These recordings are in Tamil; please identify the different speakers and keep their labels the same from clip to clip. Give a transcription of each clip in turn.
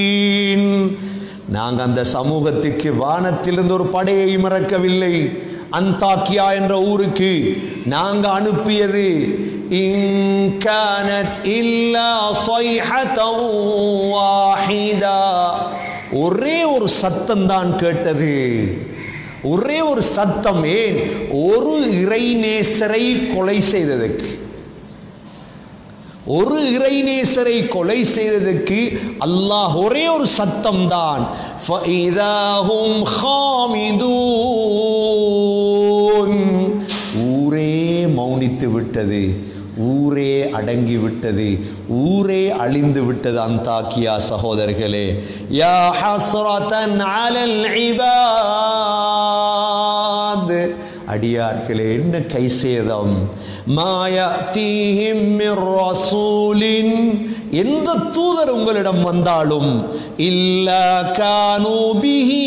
Speaker 1: நாங்க அந்த சமூகத்துக்கு வானத்திலிருந்து ஒரு படையை இறக்கவில்லை அந்தாக்கியா என்ற ஊருக்கு நாங்க அனுப்பியது இன் கானத் இல்லா ஸைஹத்தன் வாஹிதா ஒரே ஒரு சத்தம் தான் கேட்டது ஒரே ஒரு சத்தம் ஏன் ஒரு இறைநேசரை கொலை செய்ததற்கு ஒரு இறைநேசரை கொலை செய்ததற்கு அல்லாஹ் ஒரே ஒரு சத்தம் தான் ஊரே மௌனித்து விட்டது ஊரே அடங்கி விட்டது ஊரே அழிந்து விட்டது அந்தாக்கியா சகோதரர்களே யா ஹஸ்ரதன் அலல் இபாத் அடியார்களே என்ன கை சேதம் மாயத்தீஹிம் மிர் ரசூலின் எந்த தூதர் உங்களிடம் வந்தாலும் இல்ல கானூ பிஹி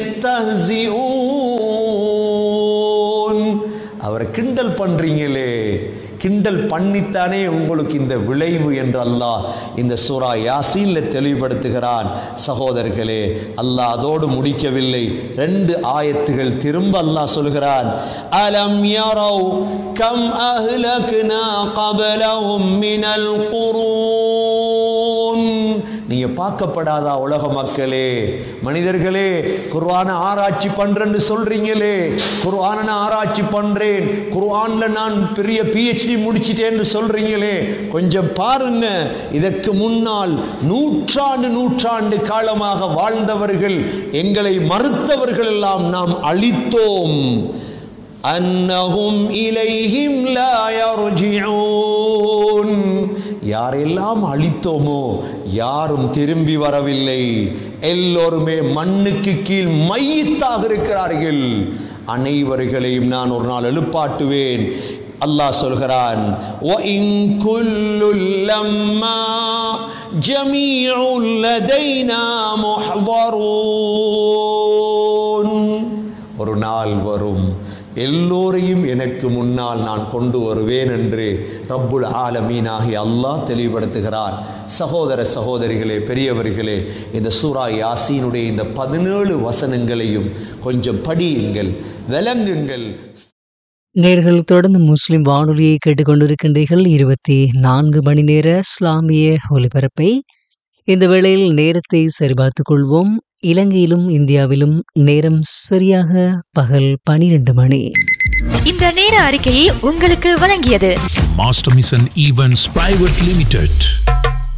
Speaker 1: யஸ்தஹ்சிஊன் அவரை கிண்டல் பண்றீங்களே கிண்டல் பண்ணித்தானே உங்களுக்கு இந்த விளைவு என்று அல்லாஹ் இந்த சூரா யாசீன்ல தெளிவுபடுத்துகிறான் சகோதரர்களே அல்லாஹ் அதோடு முடிக்கவில்லை ரெண்டு ஆயத்துகள் திரும்ப அல்லாஹ் சொல்கிறான் அலம் யரவ் கம் அஹ்லக்னா கபலஹும் மினல் குரூன் நீங்க பார்க்கப்படாதா உலக மக்களே மனிதர்களே குர்ஆன ஆராய்ச்சி பண்றேன்னு சொல்றீங்களே குர்ஆன நான் ஆராய்ச்சி பண்றேன் குர்ஆன்ல நான் பெரிய பிஹெச்டி முடிச்சிட்டேன்னு சொல்றீங்களே கொஞ்சம் பாருங்க இதற்கு முன்னால் நூற்றாண்டு நூற்றாண்டு காலமாக வாழ்ந்தவர்கள் எங்களை மறுத்தவர்கள் எல்லாம் நாம் அழித்தோம் அன்னஹும் இலைஹிம் லா யர்ஜிஊன் யாரெல்லாம் அழித்தோமோ யாரும் திரும்பி வரவில்லை எல்லோருமே மண்ணுக்கு கீழ் மையத்தாக இருக்கிறார்கள் அனைவர்களையும் நான் ஒரு நாள் எழுப்பாட்டுவேன் அல்லாஹ் சொல்கிறான் وَإِن كُلٌّ لَّمَّا جَمِيعٌ لَّدَيْنَا مُحْضَرُونَ ஒரு நாள் வரும் எல்லோரையும் எனக்கு முன்னால் நான் கொண்டு வருவேன் என்று ரப்புல் ஆலமீனாகி அல்லாஹ் தெளிவுபடுத்துகிறான் சகோதர சகோதரிகளே பெரியவர்களே இந்த சூரா யாசீனுடைய இந்த பதினேழு வசனங்களையும் கொஞ்சம் படியுங்கள் விளங்குங்கள்
Speaker 2: நேர்கள் தொடர்ந்து முஸ்லிம் வானொலியை கேட்டுக்கொண்டிருக்கின்றீர்கள் இருபத்தி நான்கு மணி நேர இஸ்லாமிய ஒலிபரப்பை இந்த வேளையில் நேரத்தை சரிபார்த்துக் கொள்வோம் இலங்கையிலும் இந்தியாவிலும் நேரம் சரியாக பகல் பனிரெண்டு மணி
Speaker 3: இந்த நேர அறிக்கையை உங்களுக்கு வழங்கியது
Speaker 4: Master Mission Events Private Limited.